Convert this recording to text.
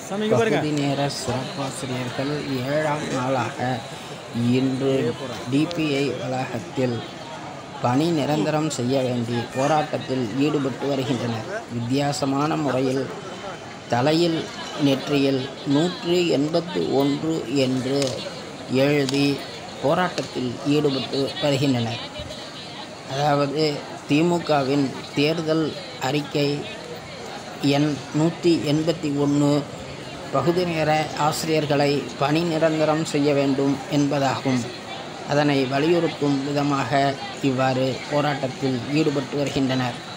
பகுதி நேர சிறப்பாசிரியர்கள் ஏழாம் நாளாக இன்று டிபிஐ வளாகத்தில் பணி நிரந்தரம் செய்ய வேண்டி போராட்டத்தில் ஈடுபட்டு வருகின்றனர் வித்தியாசமான முறையில் தலையில் நெற்றியில் நூற்றி எண்பத்து ஒன்று என்று எழுதி போராட்டத்தில் ஈடுபட்டு வருகின்றனர் அதாவது திமுகவின் தேர்தல் அறிக்கை எண் நூற்றி எண்பத்தி ஒன்று பகுதி நேர ஆசிரியர்களை பணி நிரந்தரம் செய்ய வேண்டும் என்பதாகும் அதனை வலியுறுத்தும் விதமாக இவ்வாறு போராட்டத்தில் ஈடுபட்டு வருகின்றனர்